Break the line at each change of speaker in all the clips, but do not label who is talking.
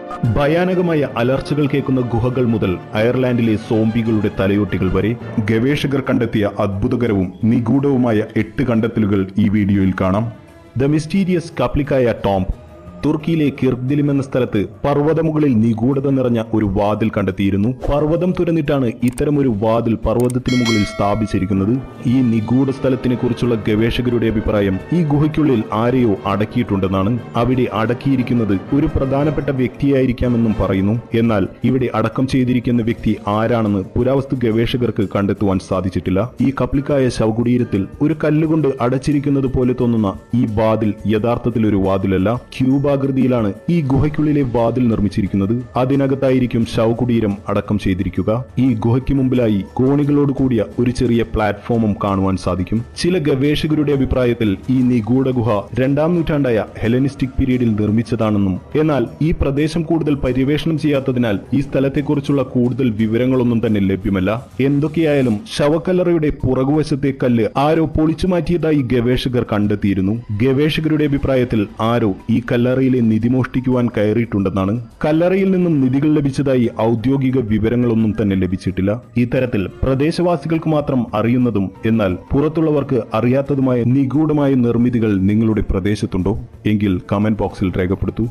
ഭയാനകമായ അലർച്ചകൾ കേൾക്കുന്ന ഗുഹകൾ മുതൽ അയർലാൻഡിലെ സോംബികളുടെ തലയോട്ടികൾ വരെ ഗവേഷകർ കണ്ടെത്തിയ അത്ഭുതകരവും നിഗൂഢവുമായ എട്ട് കണ്ടെത്തലുകൾ ഈ വീഡിയോയിൽ കാണാം ദ മിസ്റ്റീരിയസ് കപ്ലിക്കായ ടോംബ് തുർക്കിയിലെ കിർഗ്ദിലിം എന്ന സ്ഥലത്ത് പർവ്വതമുകളിൽ നിഗൂഢത നിറഞ്ഞ ഒരു വാതിൽ കണ്ടെത്തിയിരുന്നു പർവ്വതം തുരന്നിട്ടാണ് ഇത്തരമൊരു വാതിൽ പർവ്വതത്തിനു മുകളിൽ സ്ഥാപിച്ചിരിക്കുന്നത് ഈ നിഗൂഢ സ്ഥലത്തിനെ കുറിച്ചുള്ള ഗവേഷകരുടെ അഭിപ്രായം ഈ ഗുഹയ്ക്കുള്ളിൽ ആരെയോ അടക്കിയിട്ടുണ്ടെന്നാണ് അവിടെ അടക്കിയിരിക്കുന്നത് ഒരു പ്രധാനപ്പെട്ട വ്യക്തിയായിരിക്കാമെന്നും പറയുന്നു എന്നാൽ ഇവിടെ അടക്കം ചെയ്തിരിക്കുന്ന വ്യക്തി ആരാണെന്ന് പുരാവസ്തു ഗവേഷകർക്ക് കണ്ടെത്തുവാൻ സാധിച്ചിട്ടില്ല ഈ കപ്ലിക്കായ ശവകുടീരത്തിൽ ഒരു കല്ലുകൊണ്ട് അടച്ചിരിക്കുന്നത് പോലെ തോന്നുന്ന ഈ വാതിൽ യഥാർത്ഥത്തിൽ ഒരു വാതിലല്ല ക്യൂബാകൃതിയിലാണ് ഈ ഗുഹയ്ക്കുള്ളിലെ വാതിൽ നിർമ്മിച്ചിരിക്കുന്നത് അതിനകത്തായിരിക്കും ശവകുടീരം അടക്കം ചെയ്തിരിക്കുക ഈ ഗുഹയ്ക്ക് മുമ്പിലായി കോണികളോട് കൂടിയ ഒരു ചെറിയ പ്ലാറ്റ്ഫോമും കാണുവാൻ സാധിക്കും ചില ഗവേഷകരുടെ അഭിപ്രായത്തിൽ ഈ നിഗൂഢ ഗുഹ രണ്ടാം നൂറ്റാണ്ടായ ഹെലനിസ്റ്റിക് പീരീഡിൽ നിർമ്മിച്ചതാണെന്നും എന്നാൽ ഈ പ്രദേശം കൂടുതൽ പര്യവേഷണം ചെയ്യാത്തതിനാൽ ഈ സ്ഥലത്തെക്കുറിച്ചുള്ള കൂടുതൽ വിവരങ്ങളൊന്നും തന്നെ ലഭ്യമല്ല എന്തൊക്കെയായാലും ശവക്കല്ലറയുടെ പുറകുവശത്തെ കല്ല് ആരോ പൊളിച്ചു മാറ്റിയതായി ഗവേഷകർ കണ്ടെത്തിയിരുന്നു ഗവേഷകരുടെ അഭിപ്രായത്തിൽ ആരോ ഈ കല്ലറയിലെ നിധി മോഷ്ടിക്കുവാൻ കയറിയിട്ടുണ്ടെന്നാണ് കല്ലറയിൽ നിന്നും നിധികൾ ലഭിച്ചതായി ഔദ്യോഗിക വിവരങ്ങളൊന്നും തന്നെ ലഭിച്ചിട്ടില്ല ഇത്തരത്തിൽ പ്രദേശവാസികൾക്ക് മാത്രം അറിയുന്നതും എന്നാൽ പുറത്തുള്ളവർക്ക് അറിയാത്തതുമായ നിഗൂഢമായ നിർമ്മിതികൾ നിങ്ങളുടെ പ്രദേശത്തുണ്ടോ എങ്കിൽ കമന്റ് ബോക്സിൽ രേഖപ്പെടുത്തൂ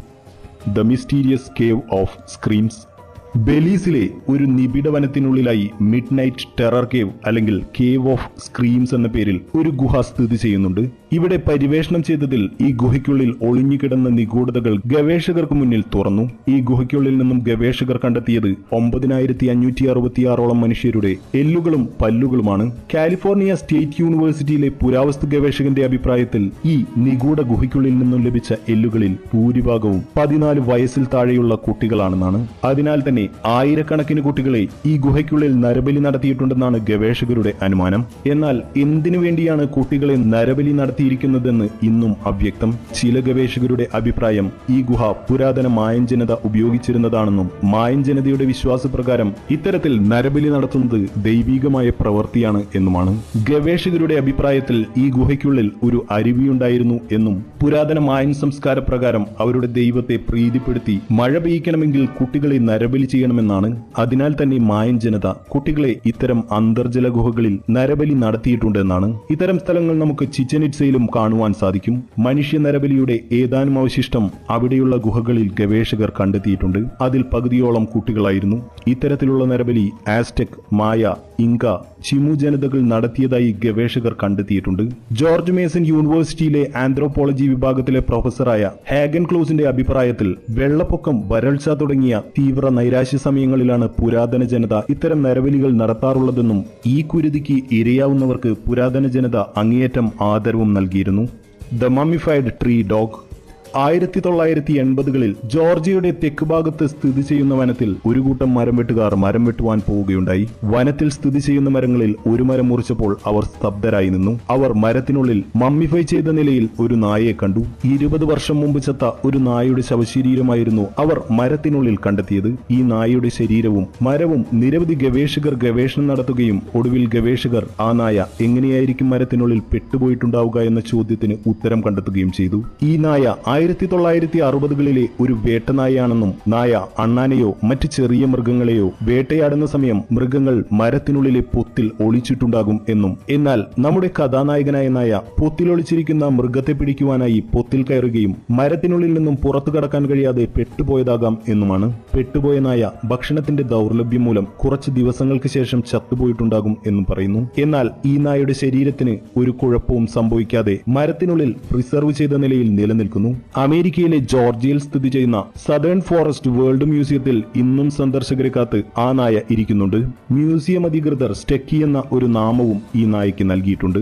the mysterious cave of screams ബെലീസിലെ ഒരു നിബിഡ വനത്തിനുള്ളിലായി മിഡ് നൈറ്റ് ടെറർ കേവ് അല്ലെങ്കിൽ കേവ് ഓഫ് സ്ക്രീംസ് എന്ന പേരിൽ ഒരു ഗുഹ സ്ഥിതി ചെയ്യുന്നുണ്ട് ഇവിടെ പര്യവേഷണം ചെയ്തതിൽ ഈ ഗുഹയ്ക്കുള്ളിൽ ഒളിഞ്ഞുകിടന്ന നിഗൂഢതകൾ ഗവേഷകർക്ക് മുന്നിൽ തുറന്നു ഈ ഗുഹയ്ക്കുള്ളിൽ നിന്നും ഗവേഷകർ കണ്ടെത്തിയത് ഒമ്പതിനായിരത്തി അഞ്ഞൂറ്റി അറുപത്തിയാറോളം മനുഷ്യരുടെ എല്ലുകളും പല്ലുകളുമാണ് കാലിഫോർണിയ സ്റ്റേറ്റ് യൂണിവേഴ്സിറ്റിയിലെ പുരാവസ്തു ഗവേഷകന്റെ അഭിപ്രായത്തിൽ ഈ നിഗൂഢ ഗുഹയ്ക്കുള്ളിൽ നിന്നും ലഭിച്ച എല്ലുകളിൽ ഭൂരിഭാഗവും പതിനാല് വയസ്സിൽ താഴെയുള്ള കുട്ടികളാണെന്നാണ് അതിനാൽ തന്നെ ആയിരക്കണക്കിന് കുട്ടികളെ ഈ ഗുഹയ്ക്കുള്ളിൽ നരബലി നടത്തിയിട്ടുണ്ടെന്നാണ് ഗവേഷകരുടെ അനുമാനം എന്നാൽ എന്തിനു വേണ്ടിയാണ് കുട്ടികളെ നരബലി നടത്തിയിരിക്കുന്നതെന്ന് ഇന്നും അവ്യക്തം ചില ഗവേഷകരുടെ അഭിപ്രായം ഈ ഗുഹ പുരാതന മായൻ ജനത ഉപയോഗിച്ചിരുന്നതാണെന്നും മായൻ ജനതയുടെ വിശ്വാസപ്രകാരം ഇത്തരത്തിൽ നരബലി നടത്തുന്നത് ദൈവികമായ പ്രവൃത്തിയാണ് എന്നുമാണ് ഗവേഷകരുടെ അഭിപ്രായത്തിൽ ഈ ഗുഹയ്ക്കുള്ളിൽ ഒരു അരുവിയുണ്ടായിരുന്നു എന്നും പുരാതന മായൻ സംസ്കാര പ്രകാരം അവരുടെ ദൈവത്തെ പ്രീതിപ്പെടുത്തി മഴ പെയ്യിക്കണമെങ്കിൽ കുട്ടികളെ നരബലി ചെയ്യണമെന്നാണ് അതിനാൽ തന്നെ മായൻ ജനത കുട്ടികളെ ഇത്തരം അന്തർജല ഗുഹകളിൽ നരബലി നടത്തിയിട്ടുണ്ടെന്നാണ് ഇത്തരം സ്ഥലങ്ങൾ നമുക്ക് ചിച്ചൻ ഇറ്റ്സയിലും കാണുവാൻ സാധിക്കും മനുഷ്യ നരബലിയുടെ ഏതാനും അവശിഷ്ടം അവിടെയുള്ള ഗുഹകളിൽ ഗവേഷകർ കണ്ടെത്തിയിട്ടുണ്ട് അതിൽ പകുതിയോളം കുട്ടികളായിരുന്നു ഇത്തരത്തിലുള്ള നരബലി ആസ്ടെക് മായ ഇങ്ക ചിമു ജനതകൾ നടത്തിയതായി ഗവേഷകർ കണ്ടെത്തിയിട്ടുണ്ട് ജോർജ് മേസൺ യൂണിവേഴ്സിറ്റിയിലെ ആന്ത്രോപോളജി വിഭാഗത്തിലെ പ്രൊഫസറായ ഹാഗൻ ക്ലോസിന്റെ അഭിപ്രായത്തിൽ വെള്ളപ്പൊക്കം വരൾച്ച തുടങ്ങിയ തീവ്ര നൈരാശ്യ സമയങ്ങളിലാണ് പുരാതന ജനത ഇത്തരം നരബലികൾ നടത്താറുള്ളതെന്നും ഈ കുരുതിക്ക് ഇരയാവുന്നവർക്ക് പുരാതന ജനത അങ്ങേയറ്റം ആദരവും നൽകിയിരുന്നു ദ മമ്മിഫൈഡ് ട്രീ ഡോഗ് ആയിരത്തി തൊള്ളായിരത്തി എൺപതുകളിൽ ജോർജിയയുടെ തെക്ക് ഭാഗത്ത് സ്ഥിതി ചെയ്യുന്ന വനത്തിൽ ഒരു കൂട്ടം മരം വെട്ടുകാർ മരം വെട്ടുവാൻ പോവുകയുണ്ടായി വനത്തിൽ സ്ഥിതി ചെയ്യുന്ന മരങ്ങളിൽ ഒരു മരം മുറിച്ചപ്പോൾ അവർ സ്തബ്ധരായി നിന്നു അവർ മരത്തിനുള്ളിൽ മമ്മിഫൈ ചെയ്ത നിലയിൽ ഒരു നായയെ കണ്ടു ഇരുപത് വർഷം മുമ്പ് ചത്ത ഒരു നായയുടെ ശവശരീരമായിരുന്നു അവർ മരത്തിനുള്ളിൽ കണ്ടെത്തിയത് ഈ നായയുടെ ശരീരവും മരവും നിരവധി ഗവേഷകർ ഗവേഷണം നടത്തുകയും ഒടുവിൽ ഗവേഷകർ ആ നായ എങ്ങനെയായിരിക്കും മരത്തിനുള്ളിൽ പെട്ടുപോയിട്ടുണ്ടാവുക എന്ന ചോദ്യത്തിന് ഉത്തരം കണ്ടെത്തുകയും ചെയ്തു ഈ നായ ആയിരത്തി തൊള്ളായിരത്തി അറുപതുകളിലെ ഒരു വേട്ടനായാണെന്നും നായ അണ്ണാനെയോ മറ്റ് ചെറിയ മൃഗങ്ങളെയോ വേട്ടയാടുന്ന സമയം മൃഗങ്ങൾ മരത്തിനുള്ളിലെ പൊത്തിൽ ഒളിച്ചിട്ടുണ്ടാകും എന്നും എന്നാൽ നമ്മുടെ കഥാനായകനായ നായ പൊത്തിലൊളിച്ചിരിക്കുന്ന മൃഗത്തെ പിടിക്കുവാനായി പൊത്തിൽ കയറുകയും മരത്തിനുള്ളിൽ നിന്നും പുറത്തു കടക്കാൻ കഴിയാതെ പെട്ടുപോയതാകാം എന്നുമാണ് പെട്ടുപോയ നായ ഭക്ഷണത്തിന്റെ ദൗർലഭ്യം മൂലം കുറച്ച് ദിവസങ്ങൾക്ക് ശേഷം ചത്തുപോയിട്ടുണ്ടാകും എന്നും പറയുന്നു എന്നാൽ ഈ നായയുടെ ശരീരത്തിന് ഒരു കുഴപ്പവും സംഭവിക്കാതെ മരത്തിനുള്ളിൽ പ്രിസർവ് ചെയ്ത നിലയിൽ നിലനിൽക്കുന്നു അമേരിക്കയിലെ ജോർജിയയിൽ സ്ഥിതി ചെയ്യുന്ന സദേൺ ഫോറസ്റ്റ് വേൾഡ് മ്യൂസിയത്തിൽ ഇന്നും സന്ദർശകരെ കാത്ത് ആ നായ ഇരിക്കുന്നുണ്ട് മ്യൂസിയം അധികൃതർ സ്റ്റെക്കി എന്ന ഒരു നാമവും ഈ നായയ്ക്ക് നൽകിയിട്ടുണ്ട്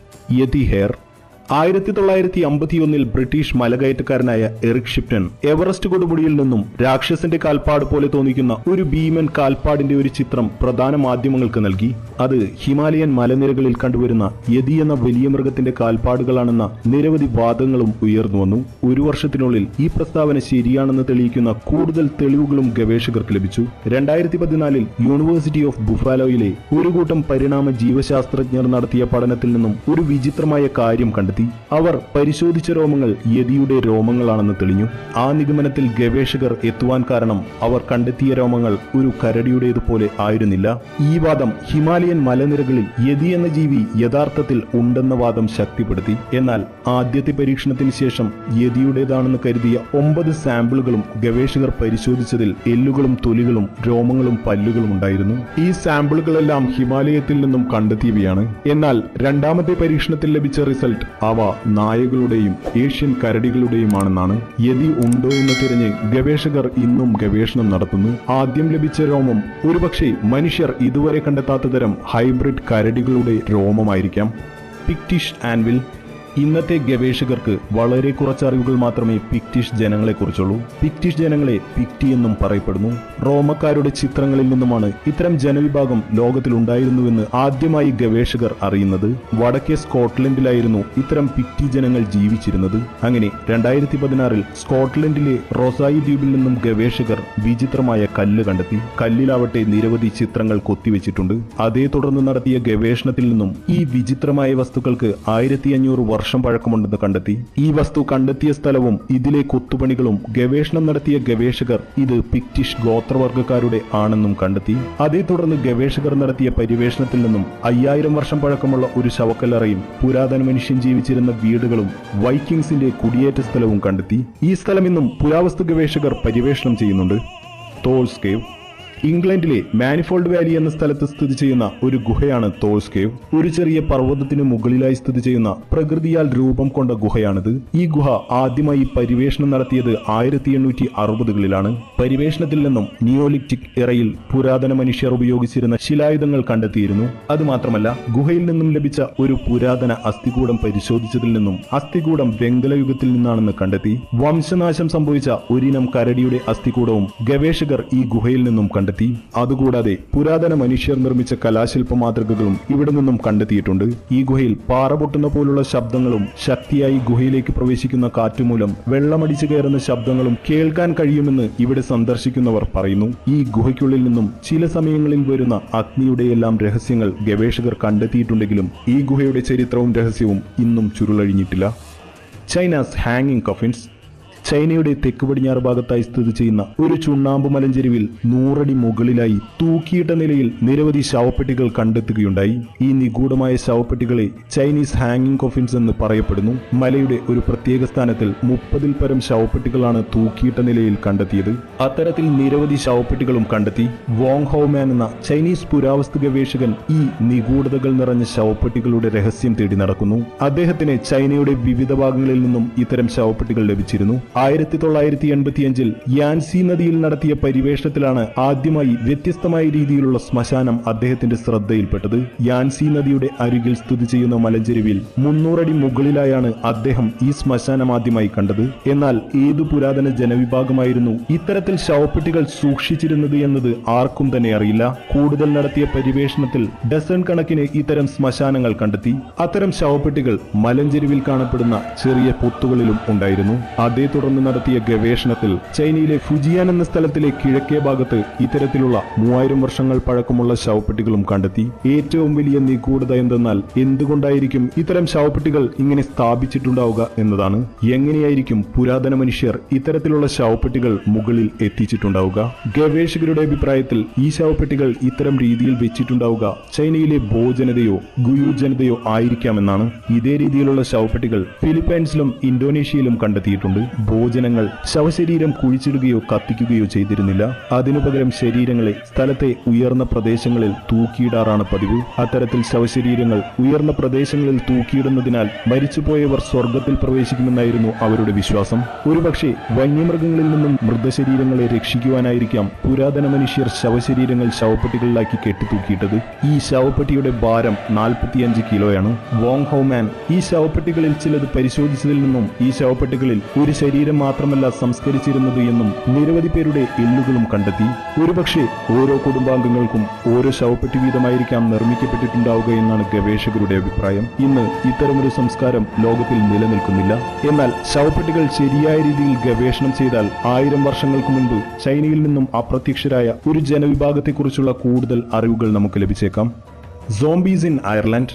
യതി ഹെയർ ആയിരത്തി തൊള്ളായിരത്തി അമ്പത്തിയൊന്നിൽ ബ്രിട്ടീഷ് മലകയറ്റക്കാരനായ എറിക് ഷിപ്റ്റൺ എവറസ്റ്റ് കൊടുമുടിയിൽ നിന്നും രാക്ഷസന്റെ കാൽപ്പാട് പോലെ തോന്നിക്കുന്ന ഒരു ഭീമൻ കാൽപ്പാടിന്റെ ഒരു ചിത്രം പ്രധാന മാധ്യമങ്ങൾക്ക് നൽകി അത് ഹിമാലയൻ മലനിരകളിൽ കണ്ടുവരുന്ന യതി എന്ന വലിയ മൃഗത്തിന്റെ കാൽപ്പാടുകളാണെന്ന നിരവധി വാദങ്ങളും ഉയർന്നു വന്നു ഒരു വർഷത്തിനുള്ളിൽ ഈ പ്രസ്താവന ശരിയാണെന്ന് തെളിയിക്കുന്ന കൂടുതൽ തെളിവുകളും ഗവേഷകർക്ക് ലഭിച്ചു രണ്ടായിരത്തി പതിനാലിൽ യൂണിവേഴ്സിറ്റി ഓഫ് ബുഫാലോയിലെ ഒരു കൂട്ടം പരിണാമ ജീവശാസ്ത്രജ്ഞർ നടത്തിയ പഠനത്തിൽ നിന്നും ഒരു വിചിത്രമായ കാര്യം കണ്ടെത്തി രേഖപ്പെടുത്തി അവർ പരിശോധിച്ച രോമങ്ങൾ യതിയുടെ രോമങ്ങളാണെന്ന് തെളിഞ്ഞു ആ നിഗമനത്തിൽ ഗവേഷകർ എത്തുവാൻ കാരണം അവർ കണ്ടെത്തിയ രോമങ്ങൾ ഒരു കരടിയുടേതുപോലെ ആയിരുന്നില്ല ഈ വാദം ഹിമാലയൻ മലനിരകളിൽ യതി എന്ന ജീവി യഥാർത്ഥത്തിൽ ഉണ്ടെന്ന വാദം ശക്തിപ്പെടുത്തി എന്നാൽ ആദ്യത്തെ പരീക്ഷണത്തിന് ശേഷം യതിയുടേതാണെന്ന് കരുതിയ ഒമ്പത് സാമ്പിളുകളും ഗവേഷകർ പരിശോധിച്ചതിൽ എല്ലുകളും തൊലികളും രോമങ്ങളും പല്ലുകളും ഉണ്ടായിരുന്നു ഈ സാമ്പിളുകളെല്ലാം ഹിമാലയത്തിൽ നിന്നും കണ്ടെത്തിയവയാണ് എന്നാൽ രണ്ടാമത്തെ പരീക്ഷണത്തിൽ ലഭിച്ച റിസൾട്ട് അവ നായകളുടെയും ഏഷ്യൻ കരടികളുടെയുമാണെന്നാണ് യതി ഉണ്ടോ എന്ന് തിരഞ്ഞ് ഗവേഷകർ ഇന്നും ഗവേഷണം നടത്തുന്നു ആദ്യം ലഭിച്ച രോമം ഒരുപക്ഷെ മനുഷ്യർ ഇതുവരെ കണ്ടെത്താത്ത തരം ഹൈബ്രിഡ് കരടികളുടെ രോമമായിരിക്കാം പിക്ടിഷ് ആൻവിൽ ഇന്നത്തെ ഗവേഷകർക്ക് വളരെ കുറച്ച് അറിവുകൾ മാത്രമേ പിക്ടിഷ് ജനങ്ങളെക്കുറിച്ചുള്ളൂ പിക്ടിഷ് ജനങ്ങളെ പിക്ടി എന്നും പറയപ്പെടുന്നു റോമക്കാരുടെ ചിത്രങ്ങളിൽ നിന്നുമാണ് ഇത്തരം ജനവിഭാഗം ലോകത്തിലുണ്ടായിരുന്നുവെന്ന് ആദ്യമായി ഗവേഷകർ അറിയുന്നത് വടക്കേ സ്കോട്ട്ലൻഡിലായിരുന്നു ഇത്തരം പിക്ടി ജനങ്ങൾ ജീവിച്ചിരുന്നത് അങ്ങനെ രണ്ടായിരത്തി പതിനാറിൽ സ്കോട്ട്ലൻഡിലെ റൊസായി ദ്വീപിൽ നിന്നും ഗവേഷകർ വിചിത്രമായ കല്ല് കണ്ടെത്തി കല്ലിലാവട്ടെ നിരവധി ചിത്രങ്ങൾ കൊത്തിവെച്ചിട്ടുണ്ട് അതേ തുടർന്ന് നടത്തിയ ഗവേഷണത്തിൽ നിന്നും ഈ വിചിത്രമായ വസ്തുക്കൾക്ക് ആയിരത്തി അഞ്ഞൂറ് വർഷം പഴക്കമുണ്ടെന്ന് കണ്ടെത്തി ഈ വസ്തു കണ്ടെത്തിയ സ്ഥലവും ഇതിലെ കൊത്തുപണികളും ഗവേഷണം നടത്തിയ ഗവേഷകർ ഇത് പിക്റ്റിഷ് ഗോത്രവർഗക്കാരുടെ ആണെന്നും കണ്ടെത്തി അതേ തുടർന്ന് ഗവേഷകർ നടത്തിയ പര്യവേഷണത്തിൽ നിന്നും അയ്യായിരം വർഷം പഴക്കമുള്ള ഒരു ശവക്കല്ലറയും പുരാതന മനുഷ്യൻ ജീവിച്ചിരുന്ന വീടുകളും വൈക്കിങ്സിന്റെ കുടിയേറ്റ സ്ഥലവും കണ്ടെത്തി ഈ സ്ഥലം ഇന്നും പുരാവസ്തു ഗവേഷകർ പര്യവേഷണം ചെയ്യുന്നുണ്ട് തോൾസ് കേവ് ഇംഗ്ലണ്ടിലെ മാനിഫോൾഡ് വാലി എന്ന സ്ഥലത്ത് സ്ഥിതി ചെയ്യുന്ന ഒരു ഗുഹയാണ് തോൾസ് കേവ് ഒരു ചെറിയ പർവ്വതത്തിന് മുകളിലായി സ്ഥിതി ചെയ്യുന്ന പ്രകൃതിയാൽ രൂപം കൊണ്ട ഗുഹയാണിത് ഈ ഗുഹ ആദ്യമായി പരിവേഷണം നടത്തിയത് ആയിരത്തി എണ്ണൂറ്റി അറുപതുകളിലാണ് പരിവേഷണത്തിൽ നിന്നും നിയോലിറ്റിക് ഇറയിൽ പുരാതന മനുഷ്യർ ഉപയോഗിച്ചിരുന്ന ശിലായുധങ്ങൾ കണ്ടെത്തിയിരുന്നു അതുമാത്രമല്ല ഗുഹയിൽ നിന്നും ലഭിച്ച ഒരു പുരാതന അസ്ഥികൂടം പരിശോധിച്ചതിൽ നിന്നും അസ്ഥികൂടം വെങ്കലയുഗത്തിൽ നിന്നാണെന്ന് കണ്ടെത്തി വംശനാശം സംഭവിച്ച ഒരിനം കരടിയുടെ അസ്ഥികൂടവും ഗവേഷകർ ഈ ഗുഹയിൽ നിന്നും കണ്ടെത്തി അതുകൂടാതെ പുരാതന മനുഷ്യർ നിർമ്മിച്ച കലാശില്പ മാതൃകകളും ഇവിടെ നിന്നും കണ്ടെത്തിയിട്ടുണ്ട് ഈ ഗുഹയിൽ പാറ പൊട്ടുന്ന പോലുള്ള ശബ്ദങ്ങളും ശക്തിയായി ഗുഹയിലേക്ക് പ്രവേശിക്കുന്ന കാറ്റുമൂലം വെള്ളമടിച്ചു കയറുന്ന ശബ്ദങ്ങളും കേൾക്കാൻ കഴിയുമെന്ന് ഇവിടെ സന്ദർശിക്കുന്നവർ പറയുന്നു ഈ ഗുഹയ്ക്കുള്ളിൽ നിന്നും ചില സമയങ്ങളിൽ വരുന്ന അഗ്നിയുടെയെല്ലാം രഹസ്യങ്ങൾ ഗവേഷകർ കണ്ടെത്തിയിട്ടുണ്ടെങ്കിലും ഈ ഗുഹയുടെ ചരിത്രവും രഹസ്യവും ഇന്നും ചുരുളഴിഞ്ഞിട്ടില്ല ചൈനാസ് ഹാങ്ങിങ് കഫിൻസ് ചൈനയുടെ തെക്ക് പടിഞ്ഞാറ് ഭാഗത്തായി സ്ഥിതി ചെയ്യുന്ന ഒരു ചുണ്ണാമ്പ് മലഞ്ചെരുവിൽ നൂറടി മുകളിലായി തൂക്കിയിട്ട നിലയിൽ നിരവധി ശവപ്പെട്ടികൾ കണ്ടെത്തുകയുണ്ടായി ഈ നിഗൂഢമായ ശവപ്പെട്ടികളെ ചൈനീസ് ഹാങ്ങിങ് കോഫിൻസ് എന്ന് പറയപ്പെടുന്നു മലയുടെ ഒരു പ്രത്യേക സ്ഥാനത്തിൽ മുപ്പതിൽ പരം ശവപ്പെട്ടികളാണ് തൂക്കിയിട്ട നിലയിൽ കണ്ടെത്തിയത് അത്തരത്തിൽ നിരവധി ശവപ്പെട്ടികളും കണ്ടെത്തി വോങ് ഹോമാൻ എന്ന ചൈനീസ് പുരാവസ്തു ഗവേഷകൻ ഈ നിഗൂഢതകൾ നിറഞ്ഞ ശവപ്പെട്ടികളുടെ രഹസ്യം തേടി നടക്കുന്നു അദ്ദേഹത്തിന് ചൈനയുടെ വിവിധ ഭാഗങ്ങളിൽ നിന്നും ഇത്തരം ശവപ്പെട്ടികൾ ലഭിച്ചിരുന്നു ആയിരത്തി തൊള്ളായിരത്തി എൺപത്തിയഞ്ചിൽ യാൻസി നദിയിൽ നടത്തിയ പരിവേഷണത്തിലാണ് ആദ്യമായി വ്യത്യസ്തമായ രീതിയിലുള്ള ശ്മശാനം അദ്ദേഹത്തിന്റെ ശ്രദ്ധയിൽപ്പെട്ടത് യാൻസി നദിയുടെ അരികിൽ സ്ഥിതി ചെയ്യുന്ന മലഞ്ചെരുവിൽ മുന്നൂറടി മുകളിലായാണ് അദ്ദേഹം ഈ ശ്മശാനം ആദ്യമായി കണ്ടത് എന്നാൽ ഏതു പുരാതന ജനവിഭാഗമായിരുന്നു ഇത്തരത്തിൽ ശവപ്പെട്ടികൾ സൂക്ഷിച്ചിരുന്നത് എന്നത് ആർക്കും തന്നെ അറിയില്ല കൂടുതൽ നടത്തിയ പരിവേഷണത്തിൽ ഡസൺ കണക്കിന് ഇത്തരം ശ്മശാനങ്ങൾ കണ്ടെത്തി അത്തരം ശവപ്പെട്ടികൾ മലഞ്ചെരുവിൽ കാണപ്പെടുന്ന ചെറിയ പൊത്തുകളിലും ഉണ്ടായിരുന്നു അതേ തുടർന്ന് നടത്തിയ ഗവേഷണത്തിൽ ചൈനയിലെ ഫുജിയാൻ എന്ന സ്ഥലത്തിലെ കിഴക്കേ ഭാഗത്ത് ഇത്തരത്തിലുള്ള മൂവായിരം വർഷങ്ങൾ പഴക്കമുള്ള ശവപ്പെട്ടികളും കണ്ടെത്തി ഏറ്റവും വലിയ നിഗൂഢത എന്തെന്നാൽ എന്തുകൊണ്ടായിരിക്കും ഇത്തരം ശവപ്പെട്ടികൾ ഇങ്ങനെ സ്ഥാപിച്ചിട്ടുണ്ടാവുക എന്നതാണ് എങ്ങനെയായിരിക്കും പുരാതന മനുഷ്യർ ഇത്തരത്തിലുള്ള ശവപ്പെട്ടികൾ മുകളിൽ എത്തിച്ചിട്ടുണ്ടാവുക ഗവേഷകരുടെ അഭിപ്രായത്തിൽ ഈ ശവപ്പെട്ടികൾ ഇത്തരം രീതിയിൽ വെച്ചിട്ടുണ്ടാവുക ചൈനയിലെ ഭോജനതയോ ഗുയു ജനതയോ ആയിരിക്കാമെന്നാണ് ഇതേ രീതിയിലുള്ള ശവപ്പെട്ടികൾ ഫിലിപ്പൈൻസിലും ഇന്തോനേഷ്യയിലും കണ്ടെത്തിയിട്ടുണ്ട് ഭോജനങ്ങൾ ശവശരീരം കുഴിച്ചിടുകയോ കത്തിക്കുകയോ ചെയ്തിരുന്നില്ല അതിനു പകരം ശരീരങ്ങളെ സ്ഥലത്തെ ഉയർന്ന പ്രദേശങ്ങളിൽ തൂക്കിയിടാറാണ് പതിവ് അത്തരത്തിൽ ശവശരീരങ്ങൾ ഉയർന്ന പ്രദേശങ്ങളിൽ തൂക്കിയിടുന്നതിനാൽ മരിച്ചുപോയവർ സ്വർഗത്തിൽ പ്രവേശിക്കുമെന്നായിരുന്നു അവരുടെ വിശ്വാസം ഒരുപക്ഷെ വന്യമൃഗങ്ങളിൽ നിന്നും മൃതശരീരങ്ങളെ രക്ഷിക്കുവാനായിരിക്കാം പുരാതന മനുഷ്യർ ശവശരീരങ്ങൾ ശവപ്പെട്ടികളിലാക്കി കെട്ടിത്തൂക്കിയിട്ടത് ഈ ശവപ്പെട്ടിയുടെ ഭാരം നാൽപ്പത്തിയഞ്ച് കിലോയാണ് വോങ് ഹൗമാൻ ഈ ശവപ്പെട്ടികളിൽ ചിലത് പരിശോധിച്ചതിൽ നിന്നും ഈ ശവപ്പെട്ടികളിൽ ഒരു ശരീരം മാത്രമല്ല സംസ്കരിച്ചിരുന്നത് എന്നും നിരവധി പേരുടെ എല്ലുകളും കണ്ടെത്തി ഒരുപക്ഷെ ഓരോ കുടുംബാംഗങ്ങൾക്കും ഓരോ ശവപ്പെട്ടി വീതമായിരിക്കാം നിർമ്മിക്കപ്പെട്ടിട്ടുണ്ടാവുക എന്നാണ് ഗവേഷകരുടെ അഭിപ്രായം ഇന്ന് ഇത്തരമൊരു സംസ്കാരം ലോകത്തിൽ നിലനിൽക്കുന്നില്ല എന്നാൽ ശവപ്പെട്ടികൾ ശരിയായ രീതിയിൽ ഗവേഷണം ചെയ്താൽ ആയിരം വർഷങ്ങൾക്ക് മുൻപ് ചൈനയിൽ നിന്നും അപ്രത്യക്ഷരായ ഒരു ജനവിഭാഗത്തെക്കുറിച്ചുള്ള കൂടുതൽ അറിവുകൾ നമുക്ക് ലഭിച്ചേക്കാം സോംബീസ് ഇൻ അയർലൻഡ്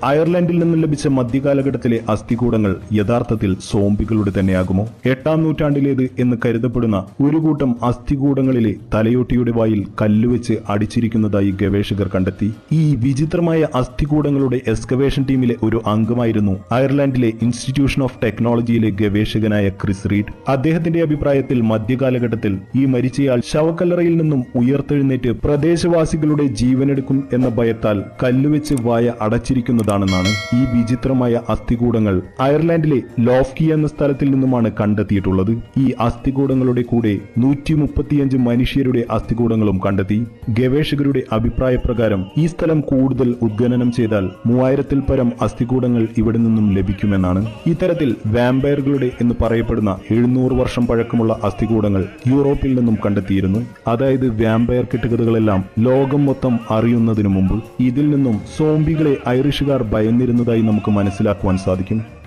അയർലൻഡിൽ നിന്നും ലഭിച്ച മധ്യകാലഘട്ടത്തിലെ അസ്ഥികൂടങ്ങൾ യഥാർത്ഥത്തിൽ സോംബികളുടെ തന്നെയാകുമോ എട്ടാം നൂറ്റാണ്ടിലേത് എന്ന് കരുതപ്പെടുന്ന ഒരു കൂട്ടം അസ്ഥികൂടങ്ങളിലെ തലയോട്ടിയുടെ വായിൽ കല്ലുവെച്ച് അടിച്ചിരിക്കുന്നതായി ഗവേഷകർ കണ്ടെത്തി ഈ വിചിത്രമായ അസ്ഥികൂടങ്ങളുടെ എക്സ്കവേഷൻ ടീമിലെ ഒരു അംഗമായിരുന്നു അയർലൻഡിലെ ഇൻസ്റ്റിറ്റ്യൂഷൻ ഓഫ് ടെക്നോളജിയിലെ ഗവേഷകനായ ക്രിസ് റീഡ് അദ്ദേഹത്തിന്റെ അഭിപ്രായത്തിൽ മധ്യകാലഘട്ടത്തിൽ ഈ മരിച്ചയാൾ ശവക്കല്ലറയിൽ നിന്നും ഉയർത്തെഴുന്നേറ്റ് പ്രദേശവാസികളുടെ ജീവനെടുക്കും എന്ന ഭയത്താൽ കല്ലുവെച്ച് വായ അടച്ചിരിക്കുന്നതാണെന്നാണ് ഈ വിചിത്രമായ അസ്ഥികൂടങ്ങൾ അയർലാൻഡിലെ ലോഫ്കി എന്ന സ്ഥലത്തിൽ നിന്നുമാണ് കണ്ടെത്തിയിട്ടുള്ളത് ഈ അസ്ഥികൂടങ്ങളുടെ കൂടെ നൂറ്റി മുപ്പത്തിയഞ്ച് മനുഷ്യരുടെ അസ്ഥികൂടങ്ങളും കണ്ടെത്തി ഗവേഷകരുടെ അഭിപ്രായപ്രകാരം ഈ സ്ഥലം കൂടുതൽ ഉദ്ഖനനം ചെയ്താൽ മൂവായിരത്തിൽ പരം അസ്ഥികൂടങ്ങൾ ഇവിടെ നിന്നും ലഭിക്കുമെന്നാണ് ഇത്തരത്തിൽ വാമ്പയറുകളുടെ എന്ന് പറയപ്പെടുന്ന എഴുന്നൂറ് വർഷം പഴക്കമുള്ള അസ്ഥികൂടങ്ങൾ യൂറോപ്പിൽ നിന്നും കണ്ടെത്തിയിരുന്നു അതായത് വാമ്പയർ കെട്ടുകഥകളെല്ലാം ലോകം മൊത്തം അറിയുന്നതിനു മുമ്പ് ഇതിൽ നിന്നും സോംബികളെ ഐറിഷുകാർ ഭയന്നിരുന്നതായി നമുക്ക് മനസ്സിലാക്കുവാൻ സാധിക്കും